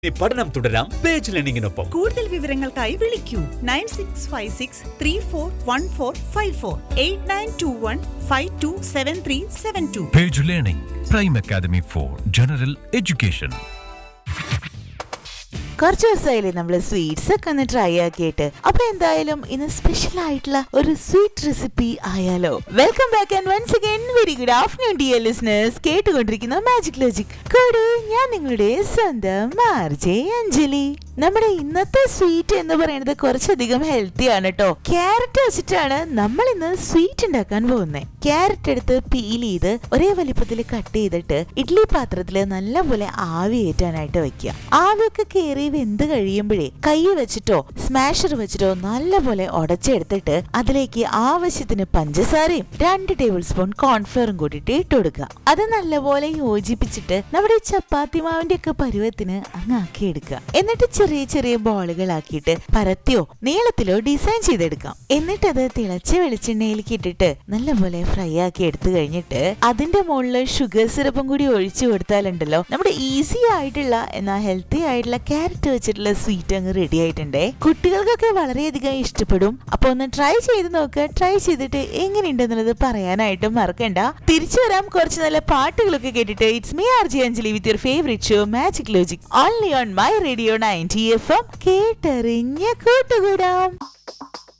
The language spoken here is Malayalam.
ഇനി പഠനം തുടരാം പേജ് ലേണിംഗിനൊപ്പം കൂടുതൽ വിവരങ്ങൾക്കായി വിളിക്കൂ nine six five six three four one four five four eight nine two one five two seven three seven two Page Learning, Prime Academy for General Education. കുറച്ച് ദിവസമായില്ലേ നമ്മൾ സ്വീറ്റ്സ് ഒക്കെ ഒന്ന് ട്രൈ ആക്കിയിട്ട് അപ്പൊ എന്തായാലും ഇന്ന് സ്പെഷ്യൽ ആയിട്ടുള്ള ഒരു സ്വീറ്റ് റെസിപ്പി ആയാലോ welcome back and once again very good afternoon dear listeners കേട്ടുകൊണ്ടിരിക്കുന്ന മാജിക് ലോജിക് കൂടെ ഞാൻ നിങ്ങളുടെ സ്വന്തം ആർജെ അഞ്ജലി നമ്മുടെ ഇന്നത്തെ സ്വീറ്റ് എന്ന് പറയുന്നത് കുറച്ചധികം ഹെൽത്തി ആണ് കേട്ടോ ക്യാരറ്റ് വെച്ചിട്ടാണ് നമ്മൾ ഇന്ന് സ്വീറ്റ് ഉണ്ടാക്കാൻ പോകുന്നത് ക്യാരറ്റ് എടുത്ത് പീൽ ചെയ്ത് ഒരേ വലിപ്പത്തിൽ കട്ട് ചെയ്തിട്ട് ഇഡ്ഡലി പാത്രത്തിൽ നല്ലപോലെ ആവി ഏറ്റാനായിട്ട് വെക്കുക ആവിയൊക്കെ കയറി വെന്ത് കഴിയുമ്പോഴേ കൈ വെച്ചിട്ടോ സ്മാഷർ വെച്ചിട്ടോ നല്ലപോലെ ഉടച്ചെടുത്തിട്ട് അതിലേക്ക് ആവശ്യത്തിന് പഞ്ചസാരയും രണ്ട് ടേബിൾ സ്പൂൺ കോൺഫ്ലവറും കൂടിയിട്ട് ഇട്ട് കൊടുക്കുക അത് നല്ലപോലെ യോജിപ്പിച്ചിട്ട് നമ്മുടെ ചപ്പാത്തി മാവിന്റെ ഒക്കെ പരുവത്തിന് അങ്ങ് ആക്കി എടുക്കുക എന്നിട്ട് ചെറിയ ചെറിയ ബോളുകളാക്കിയിട്ട് പരത്തിയോ നീളത്തിലോ ഡിസൈൻ ചെയ്തെടുക്കാം എന്നിട്ട് അത് തിളച്ച വെളിച്ചെണ്ണയിലേക്ക് ഇട്ടിട്ട് നല്ലപോലെ ഫ്രൈ ആക്കി എടുത്തു കഴിഞ്ഞിട്ട് അതിന്റെ മുകളിൽ ഷുഗർ സിറപ്പും കൂടി ഒഴിച്ചു കൊടുത്താലുണ്ടല്ലോ നമ്മുടെ ഈസി ആയിട്ടുള്ള എന്നാൽ ഹെൽത്തി ആയിട്ടുള്ള ക്യാരറ്റ് വെച്ചിട്ടുള്ള സ്വീറ്റ് അങ്ങ് റെഡി ആയിട്ടുണ്ടേ കുട്ടികൾക്കൊക്കെ വളരെയധികം ഇഷ്ടപ്പെടും അപ്പൊ ഒന്ന് ട്രൈ ചെയ്ത് നോക്കുക ട്രൈ ചെയ്തിട്ട് എങ്ങനെയുണ്ടെന്നുള്ളത് പറയാനായിട്ട് മറക്കണ്ട തിരിച്ചു വരാം കുറച്ച് നല്ല പാട്ടുകളൊക്കെ കേട്ടിട്ട് it's me R J Anjali with your favourite show magic logic only on my radio ninety F M കേട്ടറിഞ്ഞ കൂട്ടുകൂടാം